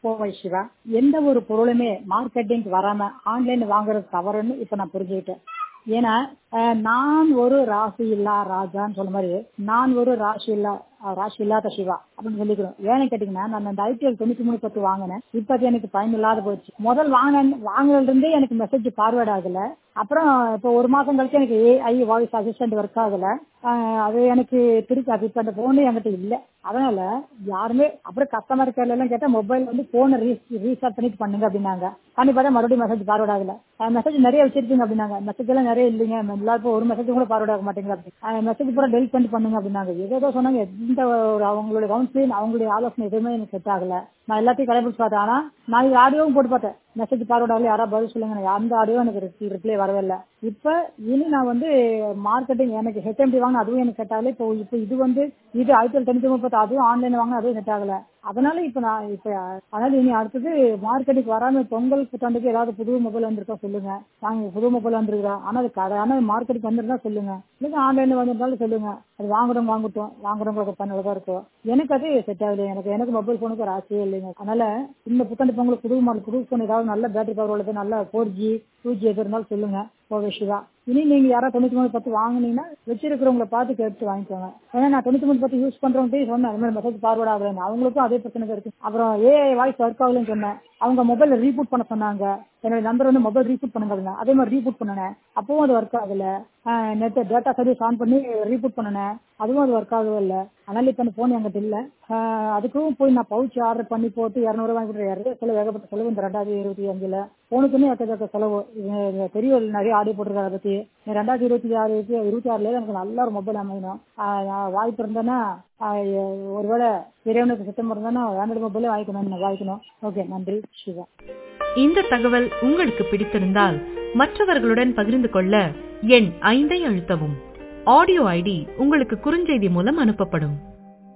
கோவை சிவா எந்த ஒரு பொருளுமே மார்க்கெட்டிங் வராம ஆன்லைன் வாங்குறது தவறுன்னு இப்ப நான் புரிஞ்சுக்கிட்டேன் ஏன்னா அஹ், நான் ஒரு ராசி இல்லா ராஜான்னு சொன்ன மாதிரி நான் ஒரு ராசி இல்லா அஹ், ராசி இல்லாத சிவா அப்படின்னு சொல்லிக்கிறோம் ஏன்னு கேட்டீங்கன்னா நான் அந்த ஐபிஎல் தொண்ணூத்தி மூணு பத்து வாங்கினேன் இப்ப அது எனக்கு பயன் இல்லாத போச்சு முதல் வாங்கின வாங்கினதுல இருந்தே எனக்கு மெசேஜ் ஃபார்வேர்ட் ஆகல அப்புறம் இப்போ ஒரு மாசம் கழிச்சு எனக்கு ஏஐ வாய்ஸ் அசிஸ்டன்ட் ஒர்க் ஆகல அஹ், அது எனக்கு திருப்பி அது இப்ப அந்த போனு என்கிட்ட இல்ல அதனால யாருமே அப்புறம் கஸ்டமர் கேர்ல எல்லாம் கேட்டா மொபைல் வந்து போனை ரீசார்ஜ் பண்ணிட்டு பண்ணுங்க அப்படின்னாங்க பண்ணி பார்த்தா மறுபடியும் மெசேஜ் ஃபார்வர்ட் ஆகல மெசேஜ் நிறைய வச்சிருக்கீங்க அப்படின்னாங்க மெசேஜ் எல்லாம் நிறைய இல்லைங்க எல்லாருக்கும் ஒரு மெசேஜ் கூட ஃபார்வர்ட் ஆக மாட்டேங்குது மெசேஜ் பூரா டெலிட் பண்ணி பண்ணுங்க அப்படின்னாங்க ஏதோ சொன்னாங்க எந்த ஒரு அவங்களுடைய கவுன்சிலிங் அவங்களுடைய ஆலோசனை எதுவுமே எனக்கு செட் ஆகல நான் எல்லாத்தையும் கடைபிடிச்சு பார்த்தேன் ஆனா நான் இது ஆடியோவும் போட்டு பார்த்தேன் மெசேஜ் ஃபார்வர்ட் ஆகல யாராவது பதில் சொல்லுங்க எனக்கு அந்த ஆடியோ எனக்கு ரிப்ளை வரவே இல்லை இப்ப இனி நான் வந்து மார்க்கெட்டிங் எனக்கு ஹெச்எம்டி வாங்கின அதுவும் எனக்கு செட் ஆகல இப்போ இப்போ இது வந்து இது ஐபிஎல் தொண்ணூத்தி முப்பத்தி அதுவும் ஆன்லைன் வாங்கின அதுவும் செட் ஆகல அதனால இப்ப நான் இப்ப அதனால இனி அடுத்தது மார்க்கெட்டுக்கு வராம பொங்கல் புத்தாண்டுக்கு ஏதாவது புது மொபைல் வந்திருக்கா சொல்லுங்க வாங்க புது மொபைல் வந்திருக்கா ஆனா அது கடை ஆனா மார்க்கெட்டுக்கு வந்திருந்தா சொல்லுங்க இல்லைங்க ஆன்லைன்ல வந்திருந்தாலும் சொல்லுங்க அது வாங்குறவங்க வாங்கட்டும் வாங்குறவங்களுக்கு பண்ணதான் இருக்கும் எனக்கு அது செட் ஆகல எனக்கு எனக்கு மொபைல் போனுக்கு ஒரு ஆசையே இல்லைங்க அதனால இந்த புத்தாண்டு பொங்கலுக்கு புது மாடல் புது போன் ஏதாவது நல்ல பேட்டரி பவர் உள்ளது நல்ல ஃபோர் ஜி டூ ஜி எது இருந்தாலும் சொல்லுங்க ஓகே சிவா இனி நீங்க யாராவது தொண்ணூத்தி மூணு பத்து வாங்குனீங்கன்னா வச்சிருக்கிறவங்களை பார்த்து கேட்டு வாங்கிக்கோங்க ஏன்னா நான் தொண்ணூத்தி மூணு பத்து யூஸ் பண்றவங்க சொன்னேன் அது மாதிரி மெசேஜ் ஃபார்வர்ட் ஆகலன்னு அவங்களுக்கும் அதே பிரச்சனை தான் இருக்கு அப்புறம் ஏஐ வாய்ஸ் ஒர்க் ஆகலன்னு சொன்னேன் அவங்க மொபைல ரீபூட் பண்ண சொன்னாங்க என்னோட நம்பர் வந்து மொபைல் ரீபூட் பண்ணுங்க அப்படின்னா. அதே மாதிரி ரீபூட் பண்ணினேன் அப்பவும் அது ஒர்க் ஆகல நெட் டேட்டா சர்வீஸ் ஆன் பண்ணி ரீபூட் பண்ணினேன் அதுவும் அது ஒர்க் ஆகவே இல்லை அதனால இப்ப அந்த போன் என்கிட்ட இல்ல ஆஹ் அதுக்கும் போய் நான் பவுச் ஆர்டர் பண்ணி போட்டு இரநூறு வாங்கி கொடுத்து இரநூறு செலவு ஏகப்பட்ட செலவு இந்த ரெண்டாயிரத்தி இருபத்தி அஞ்சுல போனுக்குன்னு எக்கச்சக்க செலவு இது இது பெரிய நிறைய ஆடி போட்டிருக்காரு அதை பத்தி இந்த ரெண்டாயிரத்தி இருபத்தி ஆறு இருபத்தி ஆறுல எனக்கு நல்ல ஒரு மொபைல் அமையணும் ஆஹ் நான் வாய்ப்பு இருந்தேன்னா ஆஹ் ஒருவேளை இறைவனுக்கு சுத்தம் இருந்தேன்னா ஆண்ட்ராய்டு மொபைலே வாங்கிக்கணும் வாங்கிக்கணும் ஓகே நன்றி சிவா இந்த தகவல் உங்களுக்கு பிடித்திருந்தால் மற்றவர்களுடன் பகிர்ந்து கொள்ள எண் ஐந்தை அழுத்தவும் ஆடியோ ஐடி உங்களுக்கு குறுஞ்செய்தி மூலம் அனுப்பப்படும்